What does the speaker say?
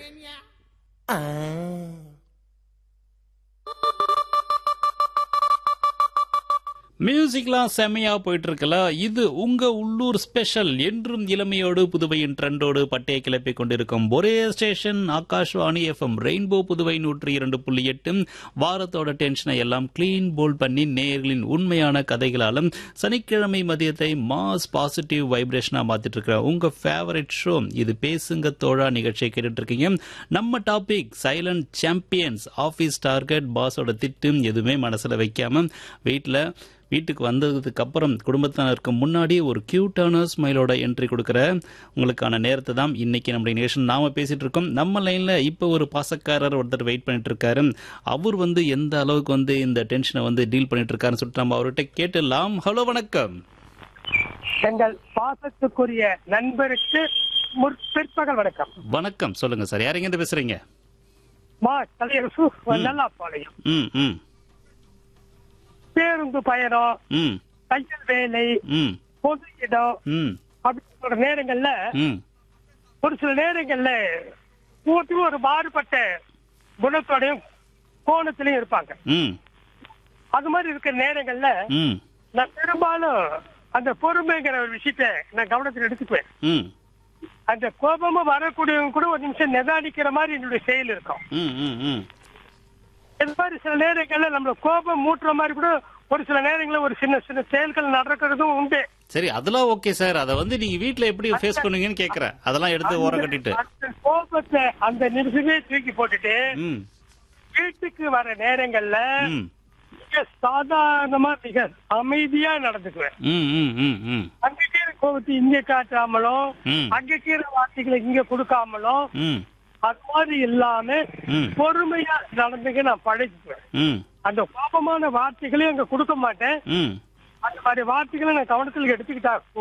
மியூசிக்லாம் செம்மையா போயிட்டு இருக்கல இது உங்க உள்ளூர் ஸ்பெஷல் என்றும் இளமையோடு புதுவையின் ட்ரெண்டோடு பட்டையை கிளப்பிக் கொண்டிருக்கும் ஒரே station Akashvani FM rainbow Puduvai நூற்றி இரண்டு புள்ளி எட்டு வாரத்தோட டென்ஷனை எல்லாம் கிளீன் போல் பண்ணி நேர்களின் உண்மையான கதைகளாலும் சனிக்கிழமை மதியத்தை மாஸ் பாசிட்டிவ் வைப்ரேஷனா மாத்திட்டு இருக்கிற உங்க ஃபேவரட் ஷோ இது பேசுங்க தோழா நிகழ்ச்சியை கேட்டுட்டு இருக்கீங்க நம்ம topic silent champions office target பாஸோட திட்டம் எதுவுமே மனசுல வைக்காம வீட்டில் வீட்டுக்கு வந்ததுக்கு அப்புறம் குடும்பத்தினருக்கு முன்னாடி ஒரு கியூட்டான ஸ்மைலோட என்ட்ரி கொடுக்குற உங்களுக்கான நேரத்தை தான் இன்னைக்கு நம்முடைய நேஷன் நாம பேசிட்டு இருக்கோம் நம்ம லைன்ல இப்போ ஒரு பாசக்காரர் ஒருத்தர் வெயிட் பண்ணிட்டு இருக்காரு அவர் வந்து எந்த அளவுக்கு வந்து இந்த டென்ஷனை வந்து டீல் பண்ணிட்டு இருக்காருன்னு சொல்லிட்டு நம்ம அவர்கிட்ட கேட்டுடலாம் ஹலோ வணக்கம் எங்கள் பாசத்துக்குரிய நண்பருக்கு முற்- பிற்பகல் வணக்கம் வணக்கம் சொல்லுங்க சார் யார் எங்கேருந்து பேசுறீங்க மா தலையரசு நல்லா பாளையம் ம் ம் பேருந்து பயணம் ம் தையல் வேலை ம் பொது இடம் ம் அப்படிங்கிற நேரங்கள்ல ம் ஒரு சில நேரங்கள்ல ஒவ்வொருத்தரும் ஒரு மாறுபட்ட குணத்தோடையும் கோணத்திலையும் இருப்பாங்க ம் அது மாதிரி இருக்கிற நேரங்கள்ல ம் நான் பெரும்பாலும் அந்த பொறுமைங்கிற ஒரு விஷயத்த நான் கவனத்தில் எடுத்துக்குவேன் ம் அந்த கோபமா வரக்கூடியவங்க கூட ஒரு நிமிஷம் நிதானிக்கிற மாதிரி என்னுடைய செயல் இருக்கும் ம் ம் ம் இது மாதிரி சில நேரங்கள்ல நம்மள கோபம் மூட்டுற மாதிரி கூட ஒரு சில நேரங்கள்ல ஒரு சின்ன சின்ன செயல்கள் நடக்கிறதும் உண்டு சரி அதெல்லாம் ஓகே சார் அதை வந்து நீங்க வீட்ல எப்படி ஃபேஸ் பண்ணுவீங்கன்னு கேக்குறேன் அதெல்லாம் எடுத்து ஓரம் கட்டிட்டு அந்த கோபத்தை அந்த நிமிஷமே தூக்கி போட்டுட்டு ம் வீட்டுக்கு வர நேரங்கள்ல ம் மிக சாதாரணமா மிக அமைதியா நடந்துக்குவேன் ம் ம் ம் ம் அங்க கீர கோபத்தை இங்க காட்டாமலும் ம். அங்க கீர வார்த்தைகளை இங்க கொடுக்காமலும் ம் அது மாதிரி இல்லாம ம். பொறுமையா நடந்துக்க நான் பழகிக்குவேன் ம் அந்த கோபமான வார்த்தைகளையும் அங்க கொடுக்க மாட்டேன் ம் அந்த மாதிரி வார்த்தைகளை நான் கவனத்தில் எடுத்துக்கிட்டா